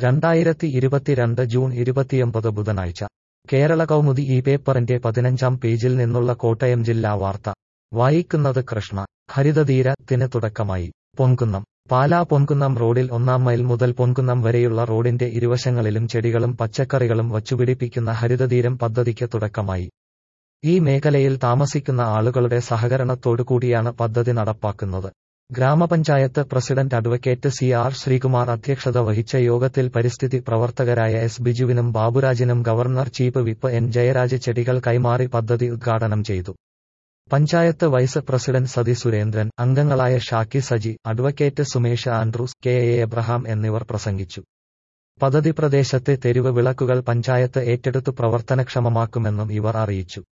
രണ്ടായിരത്തി ഇരുപത്തിരണ്ട് ജൂൺ ഇരുപത്തിയൊമ്പത് ബുധനാഴ്ച കേരള കൗമുദി ഈ പേപ്പറിന്റെ പതിനഞ്ചാം പേജിൽ നിന്നുള്ള കോട്ടയം ജില്ലാ വാർത്ത വായിക്കുന്നത് കൃഷ്ണ ഹരിതതീരത്തിന് തുടക്കമായി പൊൻകുന്നം പാലാ പൊൻകുന്നം റോഡിൽ ഒന്നാം മൈൽ മുതൽ പൊൻകുന്നം വരെയുള്ള റോഡിന്റെ ഇരുവശങ്ങളിലും ചെടികളും പച്ചക്കറികളും വച്ചുപിടിപ്പിക്കുന്ന ഹരിതതീരം പദ്ധതിക്ക് തുടക്കമായി ഈ മേഖലയിൽ താമസിക്കുന്ന ആളുകളുടെ സഹകരണത്തോടുകൂടിയാണ് പദ്ധതി നടപ്പാക്കുന്നത് ഗ്രാമപഞ്ചായത്ത് president advocate C R Sreekumar അധ്യക്ഷത വഹിച്ച യോഗത്തിൽ പരിസ്ഥിതി പ്രവർത്തകരായ എസ് ബിജുവിനും ബാബുരാജിനും government chief whip N Jayaraj ചെടികൾ കൈമാറി പദ്ധതി ഉദ്ഘാടനം ചെയ്തു പഞ്ചായത്ത് വൈസ് പ്രസിഡന്റ് സതി സുരേന്ദ്രൻ അംഗങ്ങളായ Shaki Saji advocate Sumesh Andrews K A Abraham എന്നിവർ പ്രസംഗിച്ചു പദ്ധതി പ്രദേശത്തെ തെരുവ് വിളക്കുകൾ പഞ്ചായത്ത് ഏറ്റെടുത്തു പ്രവർത്തനക്ഷമമാക്കുമെന്നും ഇവർ അറിയിച്ചു